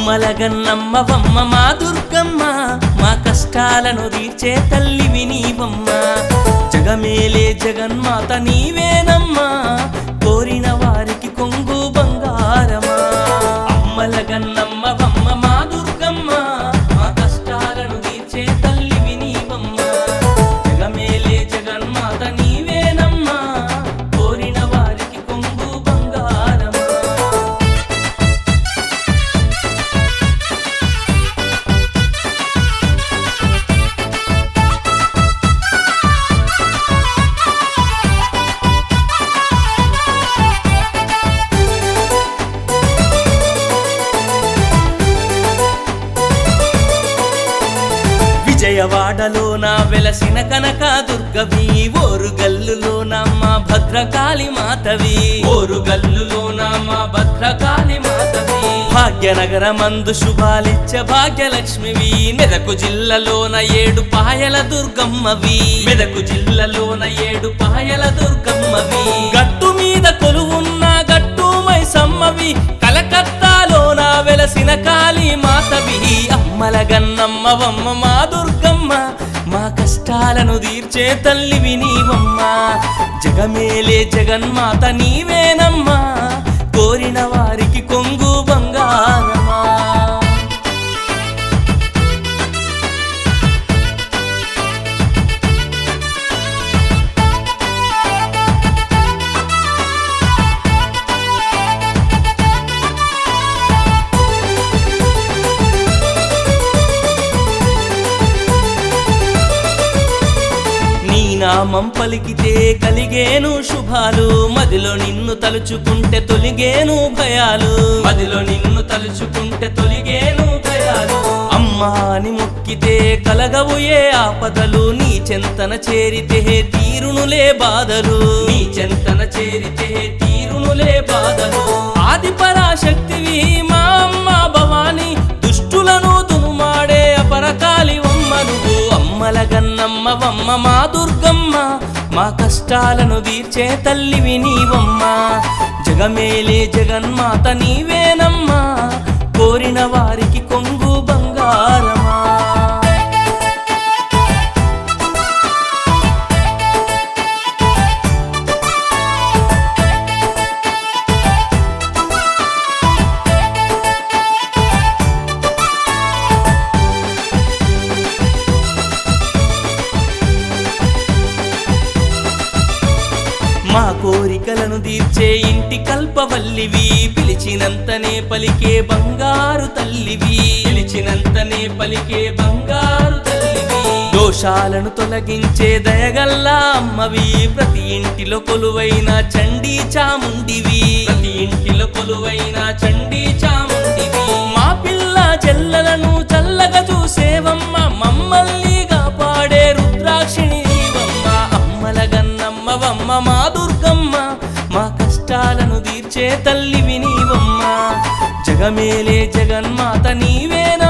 అమ్మల గన్నమ్మ వమ్మ మా దుర్గమ్మ మా కష్టాలను తీర్చే తల్లివి నీవమ్మ జగమేలే జగన్మాత నీవేనమ్మా కోరిన వారికి కొంగు బంగారమా అమ్మల గన్నమ్మ వమ్మ మా దుర్గమ్మ మా కష్టాలను తీర్చే తల్లివి నీవమ్మ జగమేలే జగన్మాత నీవేనమ్మా కోరిన వారికి కొంగు బంగారమా విజయవాడలో నా వెలసిన కనక దుర్గవి ఓరుగల్లులో మా భద్రకాళి మాతవి ఓరుగల్లులో మా భద్రకాళి మాతవి భాగ్యనగరమందు శుభాలిచ్చ భాగ్యలక్ష్మివి మెదకు జిల్లాలోన ఏడు పాయల దుర్గమ్మవి మెదకు జిల్లాలోన ఏడు పాయల దుర్గమ్మవి గట్టు మీద కొలువున్న గట్టు మైసమ్మవి కలకత్తాలోన వెలసిన కాళీ మాతవి అమ్మల గన్నమ్మవమ్మ మా దుర్గమ్మ మా కష్టాలను తీర్చే తల్లివి నీవమ్మ జగమేలే జగన్మాత నీవేనమ్మా కోరిన వారికి కొంగు బంగారమా నీ నామం పలికితే కలిగేను శుభాలు మదిలో నిన్ను తలుచుకుంటే తొలిగేను భయాలు మదిలో నిన్ను తలుచుకుంటే తొలిగేను భయాలు అమ్మా అని మొక్కితే కలగవు ఏ ఆపదలు నీ చెంతన చేరితే తీరునులే బాధలు నీ చెంతన చేరితే తీరునులే బాధలు ఆది పరాశక్తివి మా అమ్మ భవాని దుష్టులను దునుమాడే అపరకాలి వమ్మ నువ్వు అమ్మల గన్నమ్మవమ్మ మా దుర్గమ్మ మా కష్టాలను తీర్చే తల్లివి నీవమ్మ జగమేలే జగన్మాత నీవేనమ్మా కోరిన వారికి కొంగు బంగారమా మా కోరికలను తీర్చే ఇంటి కల్పవల్లివి పిలిచినంతనే పలికే బంగారు తల్లివి పిలిచినంతనే పలికే బంగారు తల్లివి దోషాలను తొలగించే దయగల్లా అమ్మవి ప్రతి ఇంటిలో కొలువైన చండీ చాముండివి ప్రతి ఇంటిలో కొలువైన చండీ చాముండివి మా పిల్ల చెల్లలను చల్లగా చూసేవమ్మ మమ్మల్ని కాపాడే రుద్రాక్షిణి నీవమ్మ అమ్మల గన్నమ్మవమ్మ మా దుర్గమ్మ మా కష్టాలను తీర్చే తల్లివి నీవమ్మ జగమేలే జగన్మాత నీవేనా